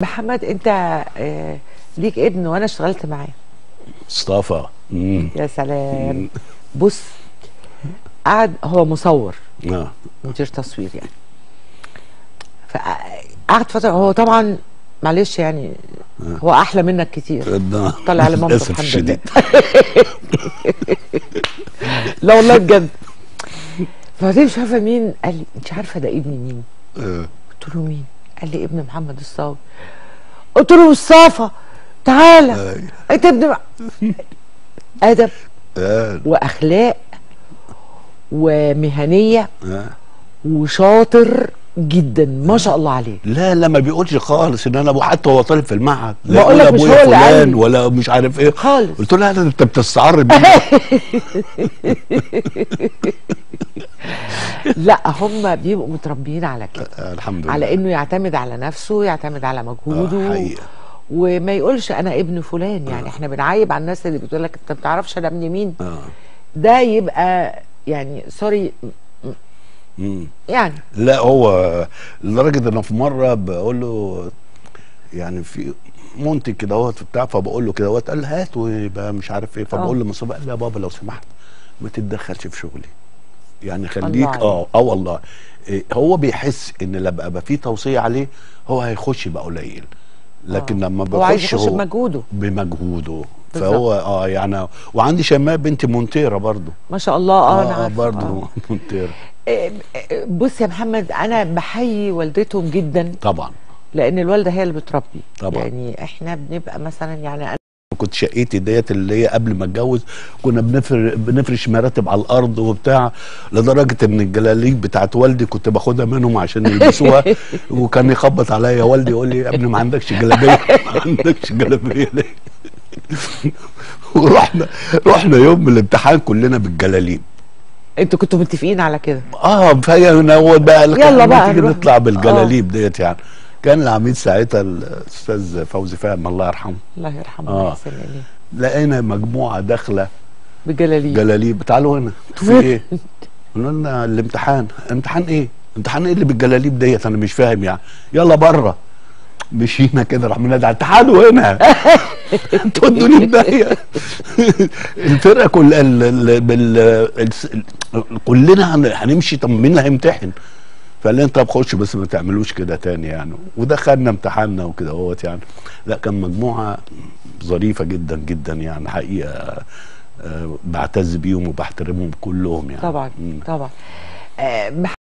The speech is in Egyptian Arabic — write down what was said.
محمد انت آه، ليك ابن وانا اشتغلت معاه مصطفى مم. يا سلام بص قعد هو مصور اه مدير تصوير يعني فقعد فتره هو طبعا معلش يعني هو احلى منك كتير ده طلع على مامته للاسف الحمد الشديد لا والله بجد فبعدين مش عارفه مين قال لي انت عارفه ده ابن مين آه. قلت له مين قال لي ابن محمد الصاوي قلت له مصطفى تعالى أيوة. انت ابن ادب آه. واخلاق ومهنيه آه. وشاطر جدا ما شاء الله عليه لا لا ما بيقولش خالص ان انا ابو حتى هو طالب في المعهد لا بقول يقول لك مش ابويا هو اللي قال فلان لي. ولا مش عارف ايه خالص. قلت له لا لا انت بتستعر بيه لا هم بيبقوا متربيين على كده آه، الحمد لله على انه يعتمد على نفسه يعتمد على مجهوده آه، حقيقة. وما يقولش انا ابن فلان يعني احنا بنعيب على الناس اللي بتقول لك انت ما بتعرفش انا ابن مين اه ده يبقى يعني سوري مم. يعني لا هو لدرجه ان في مره بقول له يعني في منتج كده اهوت بتاع فبقول له كده اهوت قال هات ويبقى مش عارف ايه فبقول له مصطفى قال لي يا بابا لو سمحت ما تتدخلش في شغلي يعني خليك الله عليك. اه اه والله إيه هو بيحس ان لما يبقى في توصيه عليه هو هيخش يبقى قليل لكن آه. لما هو عايز بيخش يخش بمجهوده بمجهوده بالظبط. فهو اه يعني وعندي شماء بنتي مونتيرا برضو ما شاء الله اه, انا اه عارفة. برضو آه. مونتيرا إيه، إيه، بص يا محمد انا بحيي والدتهم جدا طبعا لان الوالده هي اللي بتربي طبعا. يعني احنا بنبقى مثلا يعني أنا كنت شقتي ديت اللي هي قبل ما اتجوز كنا بنفر بنفرش مراتب على الارض وبتاع لدرجه ان الجلاليب بتاعت والدي كنت باخدها منهم عشان يلبسوها وكان يخبط عليا والدي يقول لي يا ابني ما عندكش جلابيه ما عندكش جلابيه ليه ورحنا رحنا يوم من الامتحان كلنا بالجلاليب انتوا كنتوا متفقين على كده اه فهي هو بقى يلا بقى تيجي نروح. نطلع بالجلاليب ديت يعني كان العميد ساعتها الاستاذ فوزي فهم الله يرحمه الله يرحمه آه. ويحسن اليه لقينا مجموعه داخله بجلاليب جلاليب تعالوا هنا انتوا في ايه؟ قلنا لنا الامتحان امتحان ايه؟ امتحان ايه اللي بالجلاليب ديت انا مش فاهم يعني يلا بره مشينا كده راح منادى تعالوا هنا انتوا ادوني بدايه الفرقه كلها ال- ال- بال الس- ال- كلنا هن- هنمشي طب مين اللي هيمتحن؟ فقال لنا طب خش بس ما تعملوش كده تاني يعني ودخلنا امتحاننا وكده اهوت يعني لا كان مجموعه ظريفه جدا جدا يعني حقيقه آه، بعتز بيهم وبحترمهم كلهم يعني طبعا مم. طبعا آه